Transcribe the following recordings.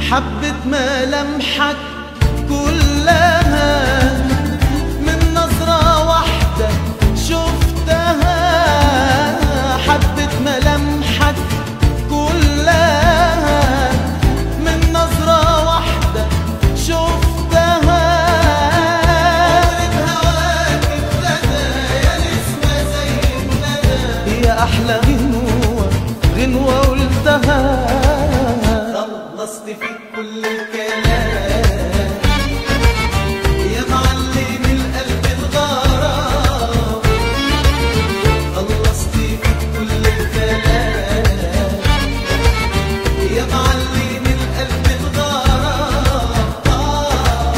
حبة ملامحك كلها من نظرة واحدة شفتها حبة ملامحك كلها من نظرة واحدة شفتها عمري بهواك ابتدى يا نسمة زي الندى يا أحلى غنوة غنوة قلتها خلصت فيك كل الكلام يا معلم القلب الغرام خلصت فيك كل الكلام يا معلم القلب الغرام آه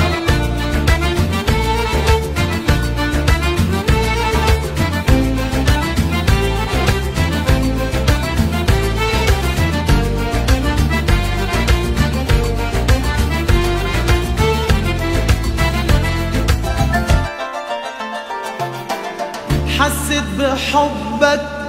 حسيت بحبك